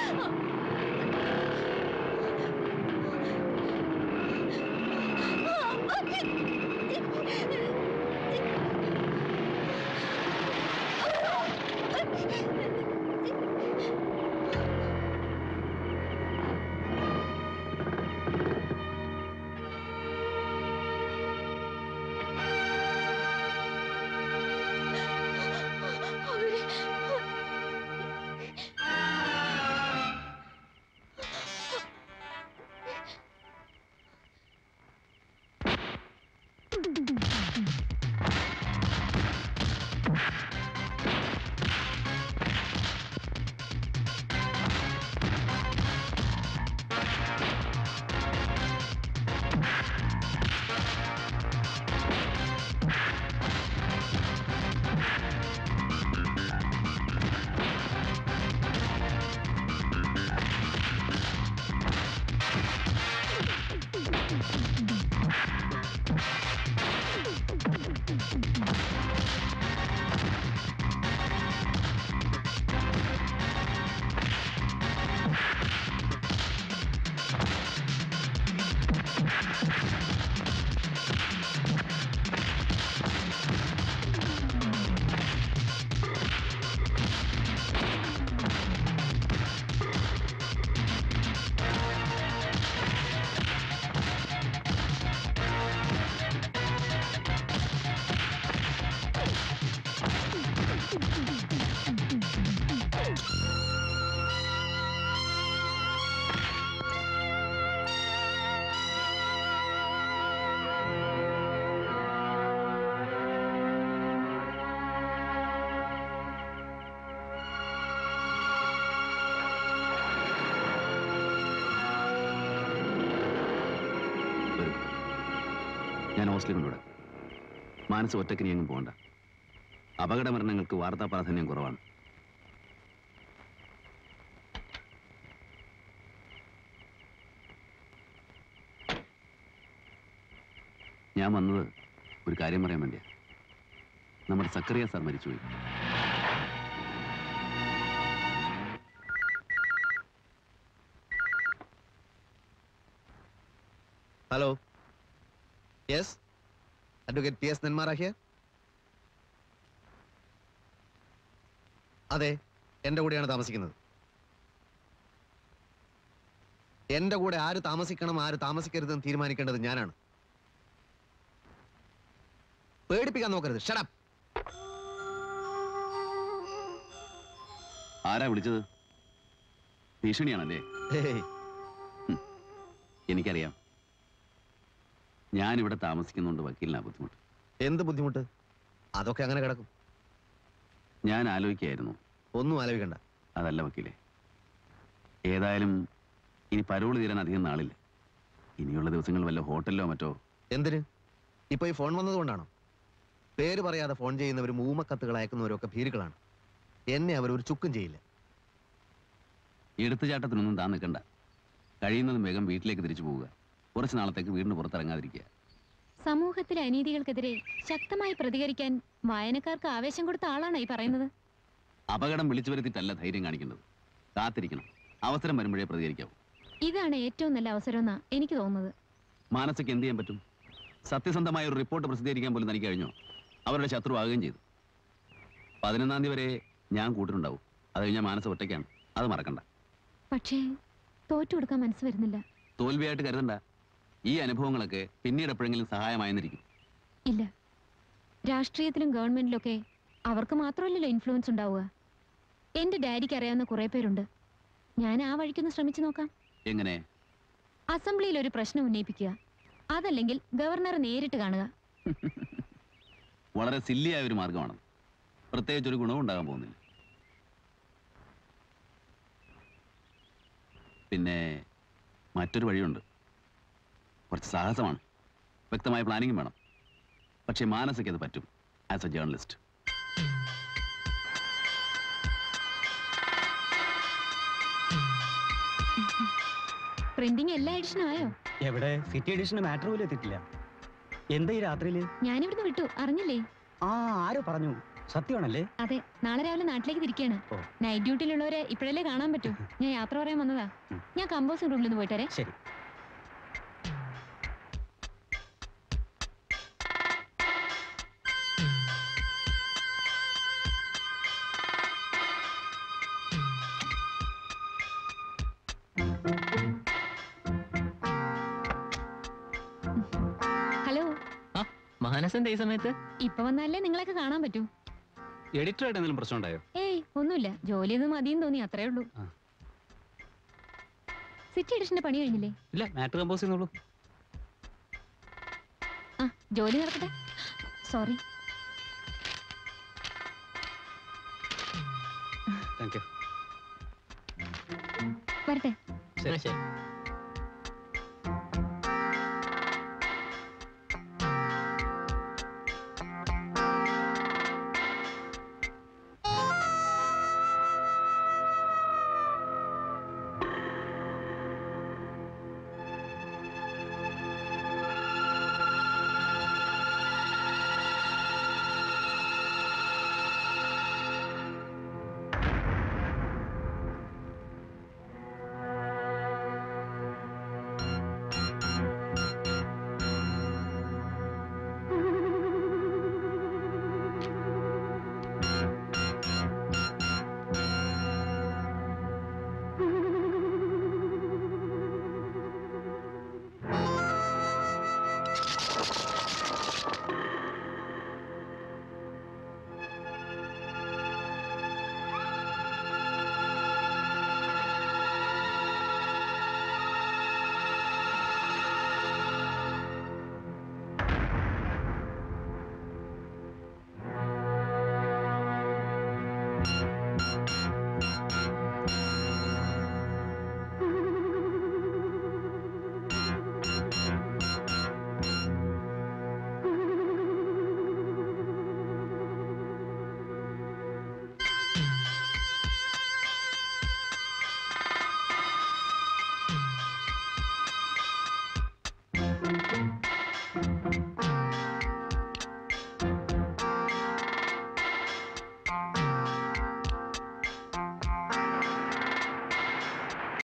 വരൂ ഞാൻ ഹോസ്റ്റലിൽ കൊണ്ടുവിടാം മാനസ് ഒറ്റയ്ക്ക് നീ എങ്ങും പോകണ്ട അപകട മരണങ്ങൾക്ക് വാർത്താ പ്രാധാന്യം കുറവാണ് ഞാൻ വന്നത് ഒരു കാര്യം പറയാൻ വേണ്ടിയാ നമ്മുടെ സക്കറിയ സാർ മരിച്ചുപോയി hello yes advocate P S Nenmara here അതെ എൻ്റെ കൂടെയാണ് താമസിക്കുന്നത് എൻ്റെ കൂടെ ആര് താമസിക്കണം ആര് താമസിക്കരുതെന്ന് തീരുമാനിക്കേണ്ടത് ഞാനാണ് പേടിപ്പിക്കാൻ നോക്കരുത് ഷടപ്പ് ആരാ വിളിച്ചത് ഭീഷണിയാണല്ലേ എനിക്കറിയാം ഞാനിവിടെ താമസിക്കുന്നുണ്ട് വക്കീലിനാ ബുദ്ധിമുട്ട് എന്ത് ബുദ്ധിമുട്ട് അതൊക്കെ അങ്ങനെ കിടക്കും ഞാൻ ആലോചിക്കായിരുന്നു ഒന്നും ആലോചിക്കണ്ട അതല്ല വക്കീലെ ഏതായാലും ഇനി പരോള് തീരാൻ അധികം നാളില്ല ഇനിയുള്ള ദിവസങ്ങൾ വല്ല ഹോട്ടലിലോ മറ്റോ എന്തിന് ഇപ്പൊ ഈ ഫോൺ വന്നതുകൊണ്ടാണോ പേര് പറയാതെ ഫോൺ ചെയ്യുന്നവരും ഊമക്കത്തുകൾ അയക്കുന്നവരും ഒക്കെ ഭീരുക്കളാണ് എന്നെ അവർ ഒരു ചുക്കും ചെയ്യില്ല എടുത്തുചാട്ടത്തിനൊന്നും താൻ നിൽക്കണ്ട കഴിയുന്നതും വേഗം വീട്ടിലേക്ക് തിരിച്ചു പോവുക കുറച്ച് നാളത്തേക്ക് വീടിന് പുറത്തിറങ്ങാതിരിക്കുക സമൂഹത്തിലെ അനീതികൾക്കെതിരെ ശക്തമായി പ്രതികരിക്കാൻ വായനക്കാർക്ക് ആവേശം കൊടുത്ത ആളാണ് ഈ പറയുന്നത് അപകടം വിളിച്ചു വരുത്തിയിട്ടല്ല ധൈര്യം കാണിക്കേണ്ടത് കാത്തിരിക്കണം അവസരം വരുമ്പോഴേ പ്രതികരിക്കാവൂ ഇതാണ് ഏറ്റവും നല്ല അവസരമെന്നാ എനിക്ക് തോന്നുന്നത് മാനസയ്ക്ക് എന്ത് ചെയ്യാൻ പറ്റും സത്യസന്ധമായ ഒരു റിപ്പോർട്ട് പ്രസിദ്ധീകരിക്കാൻ പോലും തനിക്ക് കഴിഞ്ഞോ അവരുടെ ശത്രു ആകുകയും ചെയ്തു പതിനൊന്നാം തീയതി വരെ ഞാൻ കൂട്ടിനുണ്ടാവും അത് കഴിഞ്ഞാൽ മാനസ ഒറ്റയ്ക്കാണ് അത് മറക്കണ്ട പക്ഷേ തോറ്റു കൊടുക്കാൻ മനസ്സ് വരുന്നില്ല തോൽവിയായിട്ട് കരുതണ്ട ഈ അനുഭവങ്ങളൊക്കെ പിന്നീട് എപ്പോഴെങ്കിലും സഹായമായെന്നിരിക്കും ഇല്ല രാഷ്ട്രീയത്തിലും ഗവൺമെന്റിലൊക്കെ അവർക്ക് മാത്രമല്ലല്ലോ ഇൻഫ്ലുവൻസ് ഉണ്ടാവുക എന്റെ ഡാഡിക്ക് അറിയാവുന്ന കുറെ പേരുണ്ട് ഞാൻ ആ വഴിക്കൊന്ന് ശ്രമിച്ചു നോക്കാം എങ്ങനെ അസംബ്ലിയിൽ ഒരു പ്രശ്നം ഉന്നയിപ്പിക്കുക അതല്ലെങ്കിൽ ഗവർണറെ നേരിട്ട് കാണുക വളരെ സില്ലിയായ ഒരു മാർഗമാണ് പ്രത്യേകിച്ച് ഒരു ഗുണവും ഉണ്ടാകാൻ പോകുന്നില്ല പിന്നെ മറ്റൊരു വഴിയുണ്ട് കുറച്ച് സാഹസമാണ് വ്യക്തമായ പ്ലാനിങ്ങും വേണം പക്ഷേ മാനസയ്ക്ക് അത് പറ്റും ആസ് എ ജേർണലിസ്റ്റ് പ്രിന്റിംഗ് എല്ലാ എഡിഷനും ആയോ എവിടെ സിറ്റി എഡിഷന് മാറ്റർ പോലും എത്തിയിട്ടില്ല എന്താ ഈ രാത്രിയില് ഞാനിവിടുന്ന് വിട്ടു അറിഞ്ഞില്ലേ ആ ആരോ പറഞ്ഞു സത്യമാണല്ലേ അതെ നാളെ രാവിലെ നാട്ടിലേക്ക് തിരിക്കുകയാണ് ഓ. നൈറ്റ് ഡ്യൂട്ടിയിലുള്ളവരെ ഇപ്പോഴല്ലേ കാണാൻ പറ്റൂ ഞാൻ യാത്ര പറയാൻ വന്നതാ ഉം. ഞാൻ കമ്പോസിംഗ് റൂമിൽ നിന്ന് പോയിട്ട് വരാം ശരി ഹലോ മാനസന്റെ ഈ സമയത്ത് ഇപ്പൊ വന്നാലേ നിങ്ങളൊക്കെ കാണാൻ പറ്റൂ എഡിറ്ററായിട്ട് എന്തെങ്കിലും പ്രശ്നം ഉണ്ടായോ ഏയ് ഒന്നുമില്ല ജോലിയൊന്നും മതിയെന്ന് തോന്നി അത്രേ ഉള്ളൂ ആ. സിറ്റി എഡിഷന്റെ പണി കഴിഞ്ഞില്ലേ ഇല്ല മാറ്റർ കമ്പോസ് ചെയ്യുന്നുള്ളൂ ആ ജോലി നടക്കട്ടെ സോറി താങ്ക് യു വരട്ടെ ശരി ശരി